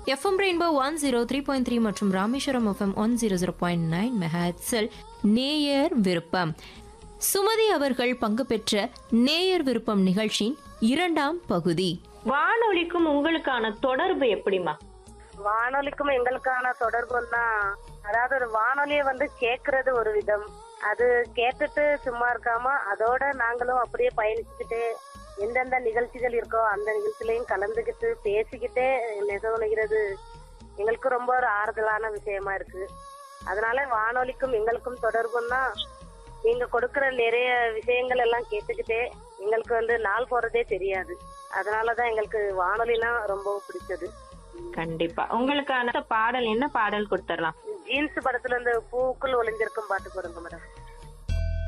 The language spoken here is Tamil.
FM rainbow one zero three point three மற்றும் Rameswaram FM one zero zero point nine மெஹாட்ஸில் நேயர் விருப்பம் சுமதி அவர்கள் பங்கு பெற்ற நேயர் விருப்பம் நிகழ்ச்சியின் இரண்டாம் பகுதி வானொலிக்கும் உங்களுக்கான தொடர்பு எப்படிமா வானொலிக்கும் எங்களுக்கான தொடர்புன்னா அதாவது ஒரு வானொலியை வந்து கேட்கறது ஒரு விதம் அது கேட்டுட்டு சும்மா இருக்காம அதோட நாங்களும் அப்படியே பயணிச்சுக்கிட்டு எந்தெந்த நிகழ்ச்சிகள் இருக்கோ அந்த நிகழ்ச்சியிலையும் கலந்துக்கிட்டு பேசிக்கிட்டே நெசவுணுகிறது எங்களுக்கு ரொம்ப ஒரு ஆறுதலான விஷயமா இருக்கு அதனால வானொலிக்கும் எங்களுக்கும் தொடர்புன்னா நீங்க கொடுக்கிற நிறைய விஷயங்கள் எல்லாம் கேட்டுக்கிட்டே எங்களுக்கு வந்து நாள் போறதே தெரியாது அதனாலதான் எங்களுக்கு வானொலினா ரொம்ப பிடிச்சது கண்டிப்பா உங்களுக்கான பாடல் என்ன பாடல் கொடுத்துடலாம் ஜீன்ஸ் படத்துல இருந்து பூக்குள் ஒளிஞ்சிருக்கும் பாட்டு போடுங்க மேடம்